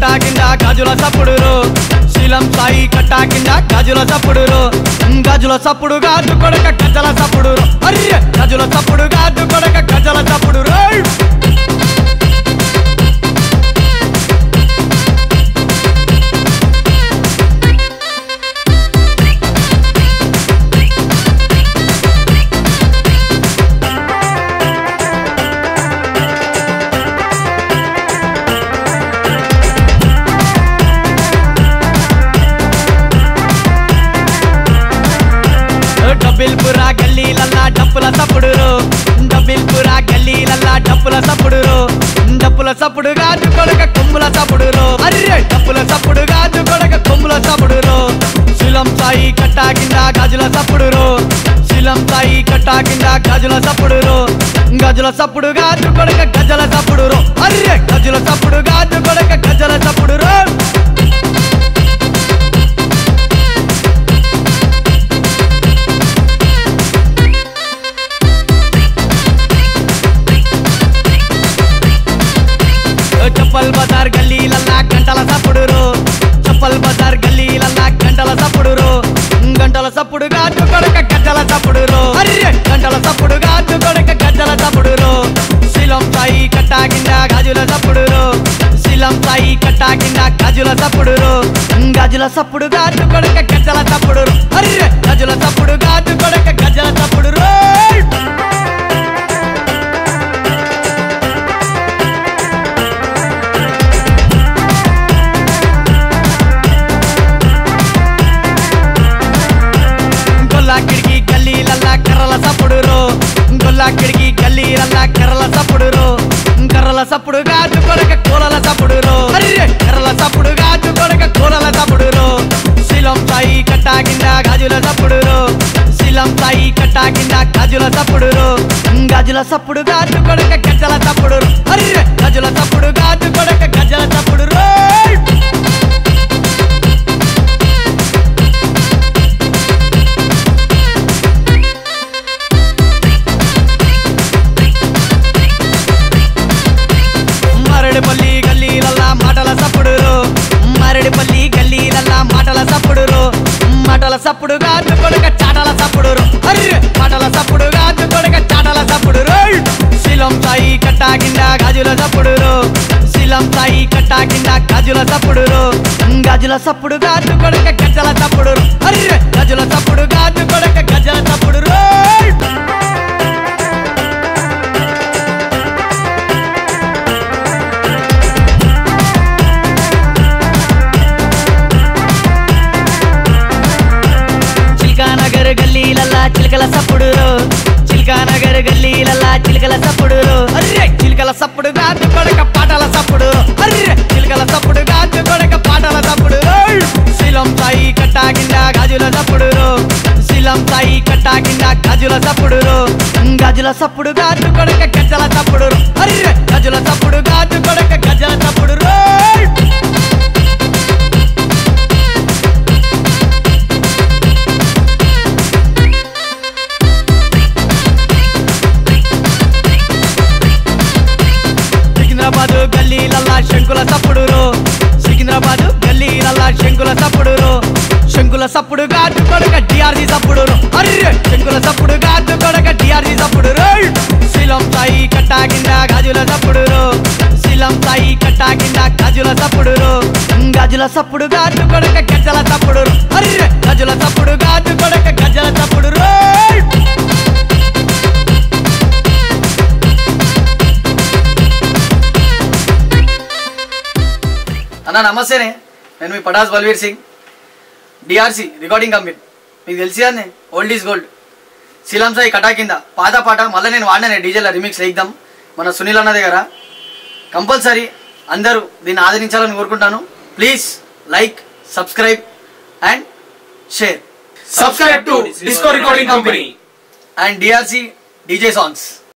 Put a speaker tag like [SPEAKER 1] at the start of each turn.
[SPEAKER 1] కట్టా కింద గాజుల సప్పుడురు శీలం సాయి కట్టా కింద గాజుల సప్పుడురు గాజుల సప్పుడు గాజు కొడక గజల సప్పుడు అర్రె గాజుల సప్పుడు గాజు కొడక గజల సప్పుడు రేయ్! డబ్బిల్పురా గల్లీలల్లా డప్పుల సప్పుడురు డబ్బిల్పురా గల్లీలల్లా డప్పుల సప్పుడురు డప్పుల సప్పుడు గాజు కొడక కొమ్ముల సప్పుడురు అర్రె డప్పుల సప్పుడు గాజు కొడక కొమ్ముల సప్పుడురు శిలం సాయి కట్టా కింద గాజుల సప్పుడురు శిలం సాయి కట్టా కింద గాజుల సప్పుడురు గజుల సప్పుడు గాజు కొడక గజల సప్పుడురు అర్రె గజుల సప్పుడు గాజు కొడక గజల సప్పుడురు చప్పల్ బజార్ గల్లీలల్లా గంటల సప్పుడురు చప్పల్ బజార్ గల్లీలల్లా గంటల సప్పుడురు గంటల సప్పుడు గాజు కొడక గజ్జల సప్పుడురు అర్రె గంటల సప్పుడు గాజు కొడక గజ్జల సప్పుడురు శిలం సాయి కట్టా కింద గాజుల సప్పుడురు శిలం సాయి కట్టా కింద గాజుల సప్పుడురు గాజుల సప్పుడు గాజు కొడక గజ్జల సప్పుడురు అర్రె గాజుల సప్పుడు గాజు కొడక గజ్జల సప్పుడురు గొల్లా కిడికి గల్లీలల్లా కర్రల సప్పుడురు గొల్లా కిడికి గల్లీలల్లా కర్రల సప్పుడురు కర్రల సప్పుడు గాజు కొడక కూలల సప్పుడురు అర్రె కర్రల సప్పుడు గాజు కొడక కూలల సప్పుడురు శిలం సాయి కట్టా కింద గాజుల సప్పుడురు శిలం సాయి కట్టా కింద గాజుల సప్పుడురు గాజుల సప్పుడు గాజు కొడక గజ్జల సప్పుడురు అర్రె గజుల సప్పుడు గాజు కొడక గజ్జల సప్పుడురు మరడిపల్లి గల్లీలల్లా మాటల సప్పుడురు మరడిపల్లి గల్లీలల్లా మాటల సప్పుడురు మాటల సప్పుడు గాజు కొడక చాటల సప్పుడురు అర్రె మాటల సప్పుడు గాజు కొడక చాటల సప్పుడురు శిలం సాయి కట్టా కింద గాజుల సప్పుడురు శిలం సాయి కట్టా కింద గాజుల సప్పుడురు గాజుల సప్పుడు గాజు కొడక గజ్జల సప్పుడురు అర్రె గజుల సప్పుడు గాజు కొడక గజ్జల సప్పుడురు చిల్కానగర్ గల్లీలల్లా చిలకల సప్పుడు చిల్కానగర్ గల్లీలల్లా చిలకల సప్పుడు అర్రె చిలకల సప్పుడు గాజు కొడక పాటల సప్పుడు అర్రె చిలకల సప్పుడు గాజు కొడక పాటల సప్పుడు శిలం సాయి కట్టా కింద గాజుల సప్పుడు శిలం సాయి కట్టా కింద గాజుల సప్పుడు గాజుల సప్పుడు గాజు కొడక గజ్జల సప్పుడు అర్రె గజుల సప్పుడు గాజు కొడక గజ్జల సప్పుడు రోయ్ సికింద్రాబాద్ గల్లీలల్లా శంకుల సప్పుడురు సికింద్రాబాద్ గల్లీలల్లా శంకుల సప్పుడురు శంకుల సప్పుడు గాజు కొడక డిఆర్జీ సప్పుడురు అర్రె శంకుల సప్పుడు గాజు కొడక డిఆర్జీ సప్పుడురు శిలం సాయి కట్టా కింద గాజుల సప్పుడురు శిలం సాయి కట్టా కింద గాజుల సప్పుడురు గాజుల సప్పుడు గాజు కొడక గజ్జల సప్పుడురు అర్రె గజుల సప్పుడు గాజు కొడక గజ్జల సప్పుడురు
[SPEAKER 2] అన్న నమస్తేనే నేను మీ Patas Balveer Singh DRC recording company మీకు తెలిసి అండి old is gold Seelam Sai కటా కింద పాత పాట మళ్ళీ నేను వాడినానే డీజేల రిమిక్స్ వేద్దాం మన సునీల్ అన్న దగ్గర కంపల్సరీ అందరూ దీన్ని ఆదరించాలని కోరుకుంటాను please like subscribe and share
[SPEAKER 3] Subscribe to Disco Recording Company.
[SPEAKER 2] And DRC DJ songs